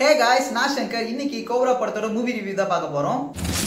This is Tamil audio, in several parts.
ஹே காய்ஸ் நான் சங்கர் இன்னைக்கு கோப்ரா படத்தோட மூவி ரிவ்யூ தான் பார்க்க போறோம்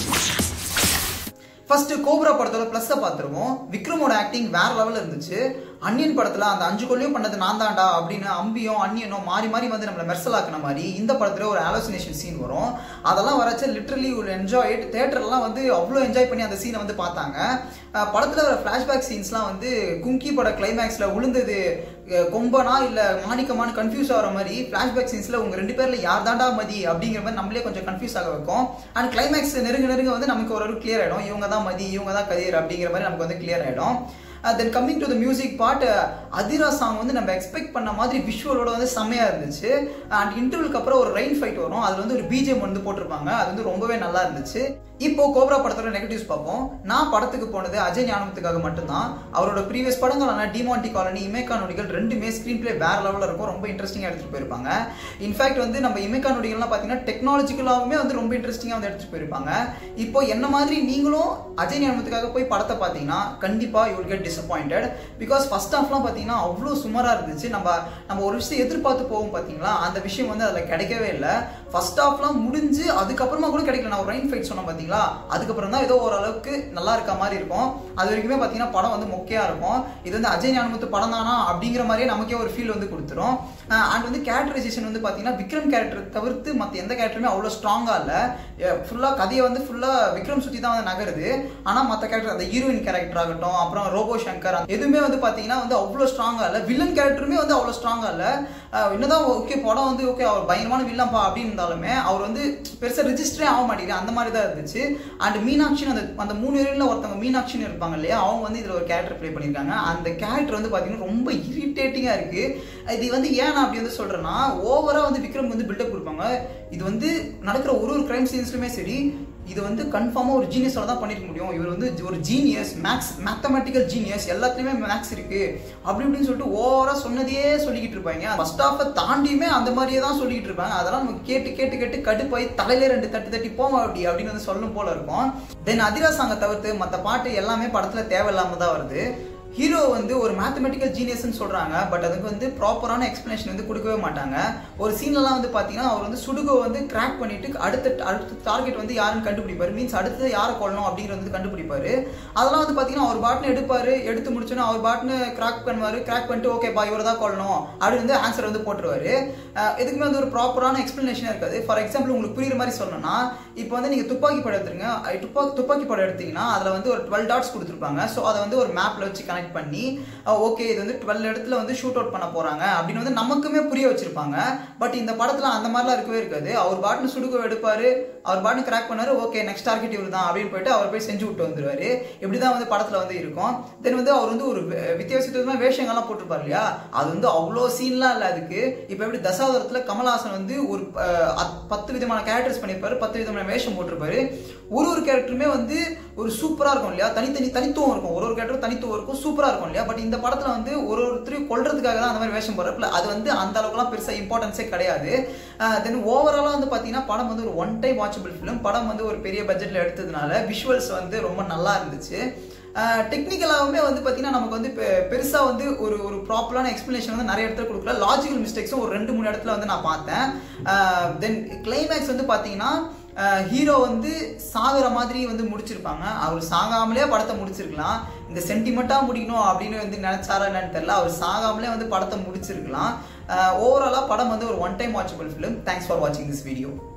ஃபர்ஸ்ட் கோப்ரா படத்தோட ப்ளஸ்ஸை பார்த்துருவோம் விக்ரமோட ஆக்டிங் வேற லெவலில் இருந்துச்சு அன்னியன் படத்தில் அந்த அஞ்சு கொள்ளையும் பண்ணது நான் தான்டா அப்படின்னு அம்பியும் அன்னியனும் மாறி மாறி வந்து நம்மளை மெர்சலாக்குன மாதிரி இந்த படத்தில் ஒரு ஆலோசினேஷன் சீன் வரும் அதெல்லாம் வரச்ச லிட்ரலி ஒரு என்ஜாய் தேட்டர்லாம் வந்து அவ்வளோ என்ஜாய் பண்ணி அந்த சீனை வந்து பார்த்தாங்க படத்தில் வர ஃப்ளாஷ்பேக் சீன்ஸ்லாம் வந்து குங்கி பட கிளைமேக்ஸில் விழுந்தது அஹ், கொம்பனா இல்லை மாணிக்கமானு கன்ஃபியூஸ் ஆகிற மாதிரி ஃப்ளாஷ்பேக் சீன்ஸில் உங்கள் ரெண்டு பேரில் யார் தாண்டா மதி அப்படிங்கிற மாதிரி நம்மளே கொஞ்சம் கன்ஃபியூஸ் ஆக வைக்கும் அண்ட் கிளைமேக்ஸ் நெருங்க நெருங்க வந்து நமக்கு ஒரு கிளியர் ஆகிடும் இவங்க தான் மதி இவங்க தான் கதிர் அப்படிங்கிற மாதிரி நமக்கு வந்து கிளியர் ஆகிடும் then coming to the music part Adheera song வந்து நம்ம எக்ஸ்பெக்ட் பண்ண மாதிரி விஷுவலோட வந்து செம்மையாக இருந்துச்சு அண்ட் இன்டர்வலுக்கு அப்புறம் ஒரு ரெயின் ஃபைட் வரும் அதில் வந்து ஒரு பிஜிஎம் வந்து போட்டிருப்பாங்க அது வந்து ரொம்பவே நல்லா இருந்துச்சு இப்போ கோப்ரா படத்தோட நெகட்டிவ்ஸ் பார்ப்போம் நான் படத்துக்கு போனது அஜய் ஞானமுத்துக்காக மட்டும்தான் அவரோட ப்ரீவியஸ் படங்களான டிமாண்டி காலனி இமேகா நொடிகள் ரெண்டுமே ஸ்க்ரீன் பிளே வேற லெவலில் இருக்கும் ரொம்ப இன்ட்ரெஸ்டிங்காக எடுத்துகிட்டு போயிருப்பாங்க இன்ஃபேக்ட் வந்து நம்ம இமேகா நொடிகள்லாம் பார்த்தீங்கன்னா டெக்னாலஜிக்கலாகவே வந்து ரொம்ப இன்ட்ரெஸ்டிங்காக வந்து எடுத்துகிட்டு போயிருப்பாங்க இப்போ என்ன மாதிரி நீங்களும் அஜய் ஞானமுத்துக்காக போய் படத்தை பார்த்தீங்கன்னா கண்டிப்பாக you get disappointed because first ஹாஃப்லாம் பார்த்தீங்கன்னா அவ்வளோ சுமாராக இருந்துச்சு நம்ம நம்ம ஒரு விஷயத்தை எதிர்பார்த்து போவோம் பார்த்தீங்களா அந்த விஷயம் வந்து அதில் கிடைக்கவே இல்லை ஃபர்ஸ்ட் ஹாஃப்லாம் முடிஞ்சு அதுக்கப்புறமா கூட கிடைக்கல நான் ஒரு ரெயின் ஃபைட் சொன்னேன் பார்த்தீங்களா அதுக்கப்புறம் தான் ஏதோ ஓரளவுக்கு நல்லா இருக்க மாதிரி இருக்கும் அது வரைக்குமே பார்த்தீங்கன்னா படம் வந்து மொக்கையாக இருக்கும் இது வந்து அஜய் ஞானமுத்து படம் தானா அப்படிங்கிற மாதிரியே நமக்கே ஒரு ஃபீல் வந்து கொடுத்துரும் அண்ட் வந்து கேரக்டரைசேஷன் வந்து பார்த்தீங்கன்னா விக்ரம் கேரக்டர் தவிர்த்து மற்ற எந்த கேரக்டருமே அவ்வளோ ஸ்ட்ராங்காக இல்லை ஃபுல்லாக கதையை வந்து ஃபுல்லாக விக்ரம் சுற்றி தான் வந்து நகருது ஆனால் மற்ற கேரக்டர் அந்த ஹீரோயின் கேரக்டர் ஆகட்டும் அப்புறம் ரோபோ சங்கர் எதுவுமே வந்து பார்த்தீங்கன்னா வந்து அவ்வளோ ஸ்ட்ராங்காக இல்லை வில்லன் கேரக்டருமே வந்து அவ்வளோ ஸ்ட்ராங்காக இல்லை அஹ் என்னதான் ஓகே படம் வந்து ஓகே அவர் பயங்கரமான வில்லன்பா அப்படின்னு இருந்தாலுமே அவர் வந்து பெருசாக ரிஜிஸ்டரே ஆக மாட்டேங்குது அந்த மாதிரி தான் இருந்துச்சு அண்ட் மீனாட்சின்னு அந்த அந்த மூணு பேரில் ஒருத்தவங்க மீனாட்சின்னு இருப்பாங்க இல்லையா அவங்க வந்து இதில் ஒரு கேரக்டர் ப்ளே பண்ணியிருக்காங்க அந்த கேரக்டர் வந்து பார்த்தீங்கன்னா ரொம்ப இரிட்டேட்டிங்காக இருக்குது இது வந்து ஏன் நான் அப்படி வந்து சொல்கிறேன்னா ஓவராக வந்து விக்ரம் வந்து பில்டப் கொடுப்பாங்க இது வந்து நடக்கிற ஒரு ஒரு கிரைம் சீன்ஸ்லுமே சரி இது வந்து கன்ஃபார்மாக ஒரு ஜீனியஸோட தான் பண்ணிருக்க முடியும் இவர் வந்து ஒரு ஜீனியஸ் மேக்ஸ் மேத்தமெட்டிக்கல் ஜீனியஸ் எல்லாத்துலேயுமே மேக்ஸ் இருக்கு அப்படி இப்படின்னு சொல்லிட்டு ஓவராக சொன்னதையே சொல்லிக்கிட்டு இருப்பாங்க ஃபர்ஸ்ட் ஆஃபை தாண்டியுமே அந்த மாதிரியே தான் சொல்லிக்கிட்டு இருப்பாங்க அதெல்லாம் நம்ம கேட்டு கேட்டு கேட்டு கடுப்பாய் தலையில ரெண்டு தட்டு தட்டி போமா அப்படி அப்படின்னு வந்து சொல்லும் போல இருக்கும் தென் அதிரா சாங்கை தவிர்த்து மற்ற பாட்டு எல்லாமே படத்தில் தேவையில்லாம தான் வருது ஹீரோ வந்து ஒரு மேத்தமெட்டிக்கல் ஜீனியஸ்னு சொல்றாங்க பட் அதுக்கு வந்து ப்ராப்பரான எக்ஸ்பிளனேஷன் வந்து கொடுக்கவே மாட்டாங்க ஒரு சீன்லலாம் வந்து பார்த்தீங்கன்னா அவர் வந்து சுடுகோ வந்து கிராக் பண்ணிட்டு அடுத்த அடுத்த டார்கெட் வந்து யாருன்னு கண்டுபிடிப்பாரு மீன்ஸ் அடுத்தது யாரை கொள்ளணும் அப்படிங்கிறது வந்து கண்டுபிடிப்பாரு அதெல்லாம் வந்து பார்த்தீங்கன்னா அவர் பாட்டுன்னு எடுப்பாரு எடுத்து முடிச்சோன்னா அவர் பாட்டுன்னு கிராக் பண்ணுவாரு கிராக் பண்ணிட்டு ஓகே பா இவர் தான் கொள்ளணும் அப்படின்னு வந்து ஆன்சர் வந்து போட்டுருவாரு அஹ் எதுக்குமே வந்து ஒரு ப்ராப்பரான எக்ஸ்பிளனேஷன் இருக்காது ஃபார் எக்ஸாம்பிள் உங்களுக்கு புரியுற மாதிரி சொல்லணும்னா இப்போ வந்து நீங்கள் துப்பாக்கி படம் எடுத்துருங்க அஹ் துப்பாக்கி துப்பாக்கி படம் எடுத்தீங்கன்னா அதில் வந்து ஒரு டுவெல் டாட்ஸ் கொடுத்துருப்பாங்க ஸோ அதை வந்து ஒரு மேப்பில் வச்சு கனெக்ட் பண்ணி ஓகே இது வந்து டுவெல் இடத்துல வந்து ஷூட் அவுட் பண்ண போகிறாங்க அப்படின்னு வந்து நமக்குமே புரிய வச்சிருப்பாங்க பட் இந்த படத்தில் அந்த மாதிரிலாம் இருக்கவே இருக்காது அவர் பாட்டுன்னு சுடுக்கு எடுப்பார் அவர் பாட்டுன்னு கிராக் பண்ணாரு ஓகே நெக்ஸ்ட் டார்கெட் இவர் தான் அப்படின்னு போயிட்டு அவர் போய் செஞ்சு விட்டு வந்துருவாரு இப்படி தான் வந்து படத்தில் வந்து இருக்கும் தென் வந்து அவர் வந்து ஒரு வே- வித்தியாசத்துவமாக வேஷங்கள்லாம் போட்டிருப்பார் இல்லையா அது வந்து அவ்வளோ சீன்லாம் இல்லை அதுக்கு இப்போ எப்படி தசாவதாரத்தில் கமல்ஹாசன் வந்து ஒரு அஹ், அத்- பத்து விதமான கேரக்டர்ஸ் பண்ணியிருப்பாரு பத்து விதமான வேஷம் போட்டிருப்பாரு ஒரு ஒரு கேரக்டருமே வந்து ஒரு சூப்பராக இருக்கும் இல்லையா தனித்தனி தனித்துவம் இருக்கும் ஒரு ஒரு கேரக்டர் தனித்துவம் இருக்கும் சூப்பராக இருக்கும் இல்லையா பட் இந்த படத்தில் வந்து ஒரு ஒருத்தரையும் கொல்றதுக்காக தான் அந்த மாதிரி வேஷம் போடுறப்பல அது வந்து அந்த அளவுக்குலாம் பெருசாக இம்பார்ட்டன்ஸே கிடையாது தென் ஓவராலாக வந்து பார்த்தீங்கன்னா படம் வந்து ஒரு ஒன் டைம் வாட்சபிள் ஃபிலிம் படம் வந்து ஒரு பெரிய பட்ஜெட்டில் எடுத்ததுனால விஷுவல்ஸ் வந்து ரொம்ப நல்லா இருந்துச்சு டெக்னிக்கலாகவுமே வந்து பார்த்தீங்கன்னா நமக்கு வந்து பெ- பெருசா வந்து ஒரு ஒரு ப்ராப்பரான எக்ஸ்பிளனேஷன் வந்து நிறைய இடத்துல கொடுக்கல லாஜிக்கல் மிஸ்டேக்ஸும் ஒரு ரெண்டு மூணு இடத்துல வந்து நான் பார்த்தேன் தென் கிளைமேக்ஸ் வந்து பார்த்தீங்கன்னா ஹீரோ வந்து சாகுற மாதிரி வந்து முடிச்சிருப்பாங்க அவர் சாகாமலே படத்தை முடிச்சிருக்கலாம் இந்த சென்டிமெண்ட்டாக முடிக்கணும் அப்படின்னு வந்து நினைச்சாரா என்னன்னு தெரியல அவர் சாகாமலே வந்து படத்தை முடிச்சிருக்கலாம் ஓவராலாக படம் வந்து ஒரு one time watchable film thanks for வாட்சிங் திஸ் வீடியோ